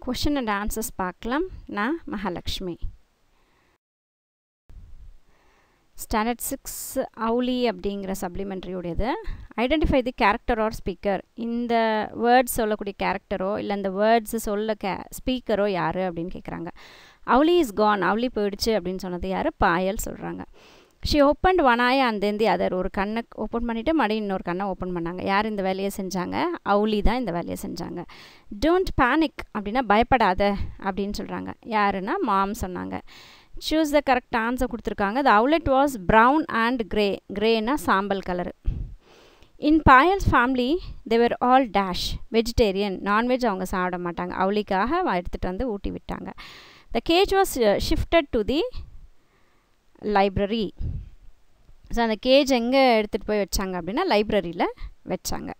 question and answers பார்க்கலாம் நான் Mahalakshmi standard six Owly அப்படிங்கிற சப்ளிமெண்ட்ரியுடையது identify the character or speaker இந்த வேர்ட்ஸ் சொல்லக்கூடிய கேரக்டரோ இல்லை இந்த வேர்ட்ஸ் சொல்ல கே ஸ்பீக்கரோ யார் அப்படின்னு கேட்குறாங்க அவுலி இஸ் கான் அவுலி போயிடுச்சு அப்படின்னு சொன்னது யார் பாயல் சொல்கிறாங்க ஷி ஓப்பன்ட் ஒன் ஆய அந்தேந்தி அதர் ஒரு கண்ணை ஓப்பன் பண்ணிவிட்டு மறுபடி இன்னொரு கண்ணை ஓப்பன் பண்ணாங்க யார் இந்த வேலையை செஞ்சாங்க அவுலி தான் இந்த வேலையை செஞ்சாங்க டோன்ட் பேனிக் அப்படின்னா பயப்படாத அப்படின்னு சொல்கிறாங்க யாருன்னா மாம் சொன்னாங்க சூஸ் த கரெக்ட் ஆன்சர் கொடுத்துருக்காங்க the owlet was brown and grey க்ரேனா சாம்பல் colour in Payal's family they were all dash vegetarian nonveg அவங்க சாப்பிட மாட்டாங்க அவளிக்காக எடுத்துகிட்டு வந்து ஊட்டி விட்டாங்க the cage was shifted to the library so அந்த கேஜ் எங்கே எடுத்துகிட்டு போய் வச்சாங்க அப்படின்னா லைப்ரரியில் வச்சாங்க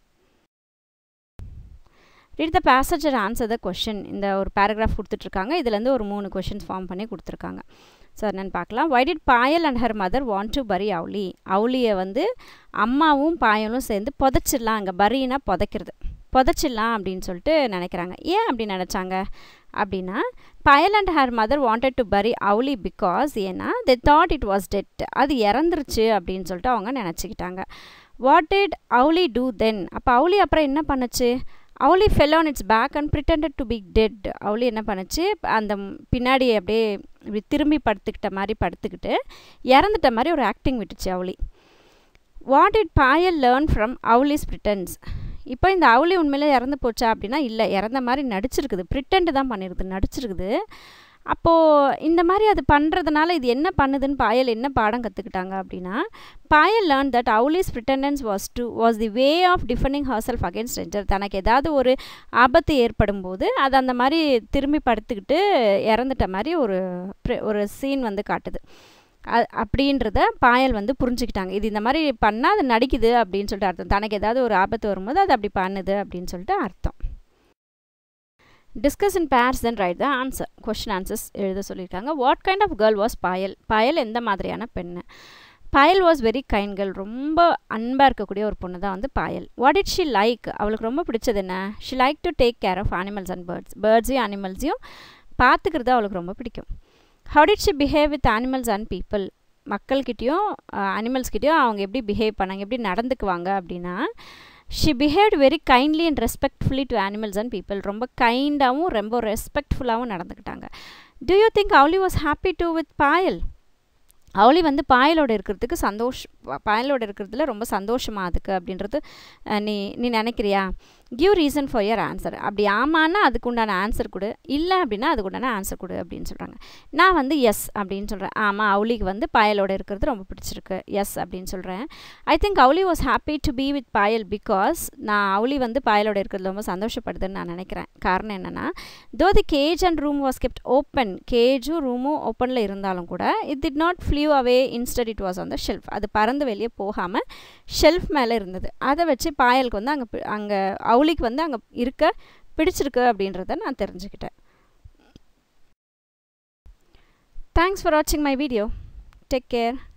read the passage and answer the question இந்த ஒரு பேராகிராஃப் கொடுத்துட்ருக்காங்க இதுலேருந்து ஒரு மூணு கொஷின்ஸ் ஃபார்ம் பண்ணி கொடுத்துருக்காங்க ஸோ என்னென்னு பார்க்கலாம் why did Payal and her mother want to bury Owly அவுலியை வந்து அம்மாவும் பாயலும் சேர்ந்து புதைச்சிடலாம் அங்கே பரினா புதைக்கிறது புதைச்சிடலாம் அப்படின்னு சொல்லிட்டு நினைக்கிறாங்க ஏன் அப்படி நினச்சாங்க அப்படின்னா Payal and her mother wanted to bury Owly because ஏன்னா they thought it was dead அது இறந்துருச்சு அப்படின்னு சொல்லிட்டு அவங்க நினச்சிக்கிட்டாங்க what did Owly do then அப்போ அவுலி அப்புறம் என்ன பண்ணுச்சு Owly fell on its back and pretended to be dead Owly என்ன பண்ணுச்சு அந்த பின்னாடி அப்படியே இப்படி திரும்பி படுத்துக்கிட்ட மாதிரி படுத்துக்கிட்டு இறந்துட்ட மாதிரி ஒரு ஆக்டிங் விட்டுச்சு Owly what it Payal learn from Owly's pretence இப்போ இந்த அவுலி உண்மையிலே இறந்து போச்சா அப்படின்னா இல்லை இறந்த மாதிரி நடிச்சிருக்குது ப்ரிட்டன்ட் தான் பண்ணியிருக்குது நடிச்சிருக்குது அப்போது இந்த மாதிரி அது பண்ணுறதுனால இது என்ன பண்ணுதுன்னு பாயல் என்ன பாடம் கற்றுக்கிட்டாங்க அப்படின்னா Payal learn that Owly's pretence was to was the way of defending herself against stranger தனக்கு ஏதாவது ஒரு ஆபத்து ஏற்படும் போது அது அந்த மாதிரி திரும்பி படுத்துக்கிட்டு இறந்துட்ட மாதிரி ஒரு ஒரு சீன் வந்து காட்டுது அப்படின்றத பாயல் வந்து புரிஞ்சுக்கிட்டாங்க இது இந்த மாதிரி பண்ணால் அது நடிக்குது அப்படின்னு சொல்லிட்டு அர்த்தம் தனக்கு ஏதாவது ஒரு ஆபத்து வரும்போது அது அப்படி பண்ணுது அப்படின்னு சொல்லிட்டு அர்த்தம் discuss in pairs then write the answer question answers எழுத சொல்லியிருக்காங்க what kind of girl was Payal Payal எந்த மாதிரியான பெண்ணு Payal was very kind girl ரொம்ப அன்பாக இருக்கக்கூடிய ஒரு பொண்ணு தான் வந்து Payal what it she like அவளுக்கு ரொம்ப பிடிச்சது என்ன she like to take care of animals and birds பேர்ட்ஸையும் அனிமல்ஸையும் பார்த்துக்கிறது அவளுக்கு ரொம்ப பிடிக்கும் how did she behave with animals and people மக்கள்கிட்டேயும் அனிமல்ஸ்கிட்டையும் அவங்க எப்படி பிஹேவ் பண்ணாங்க எப்படி நடந்துக்குவாங்க அப்படின்னா she behaved very kindly and respectfully to animals and people ரொம்ப கைண்டாகவும் ரொம்ப ரெஸ்பெக்ட்ஃபுல்லாகவும் நடந்துக்கிட்டாங்க do you think Owly was happy to with Payal அவளி வந்து பாயலோட இருக்கிறதுக்கு சந்தோஷ் பாயலோட இருக்கிறதுல ரொம்ப சந்தோஷமாக அதுக்கு அப்படின்றது நீ நீ நினைக்கிறியா give reason for your answer அப்படி ஆமான்னா அதுக்கு உண்டான ஆன்சர் கொடு இல்லை அப்படின்னா அதுக்கு உண்டான ஆன்சர் கொடு அப்படின்னு சொல்கிறாங்க நான் வந்து எஸ் அப்படின்னு சொல்கிறேன் ஆமாம் அவுலிக்கு வந்து பாயலோட இருக்கிறது ரொம்ப பிடிச்சிருக்கு எஸ் அப்படின்னு சொல்கிறேன் I think Owly was happy to be with Payal because நான் அவுலி வந்து பாயலோட இருக்கிறது ரொம்ப சந்தோஷப்படுதுன்னு நான் நினைக்கிறேன் காரணம் என்னென்னா though the cage and room was kept open கேஜும் ரூமும் ஓப்பனில் இருந்தாலும் கூட it did not flew away instead it was on the shelf அது பறந்து வெளியே போகாமல் ஷெல்ஃப் மேலே இருந்தது அதை வச்சு பாயலுக்கு வந்து அங்கே அங்கே அவுலிக்கு வந்து அங்கே இருக்க பிடிச்சிருக்கு அப்படின்றத நான் தெரிஞ்சுக்கிட்டேன் தேங்க்ஸ் ஃபார் வாட்சிங் மை வீடியோ டேக் கேர்